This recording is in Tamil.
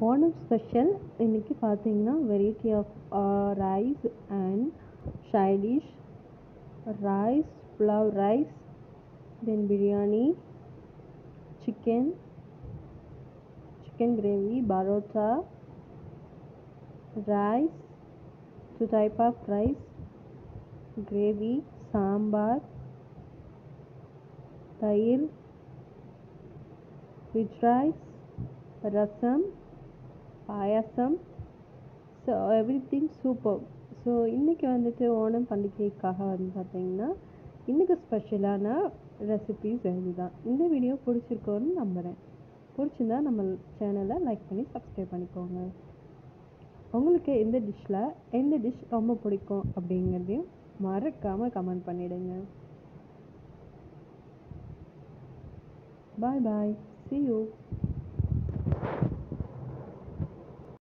ஓணம் ஸ்பெஷல் இன்னைக்கு பார்த்தீங்கன்னா variety of rice and side dish rice pulao rice then biryani chicken chicken gravy, barota, rice, two type of rice, gravy, sambar, தயிர் rich rice, rasam payasam so எவ்ரி திங் சூப்பர் ஸோ இன்றைக்கி வந்துட்டு ஓணம் பண்டிகைக்காக வந்து பார்த்தீங்கன்னா இன்றைக்கி ஸ்பெஷலான ரெசிபீஸ் இதுதான் இந்த வீடியோ பிடிச்சிருக்கோன்னு நம்புகிறேன் பிடிச்சிருந்தா நம்ம சேனலை லைக் பண்ணி சப்ஸ்கிரைப் பண்ணிக்கோங்க உங்களுக்கு எந்த டிஷ்ஷில் எந்த டிஷ் ரொம்ப பிடிக்கும் அப்படிங்கிறதையும் மறக்காமல் கமெண்ட் பண்ணிவிடுங்க பாய் பாய் see you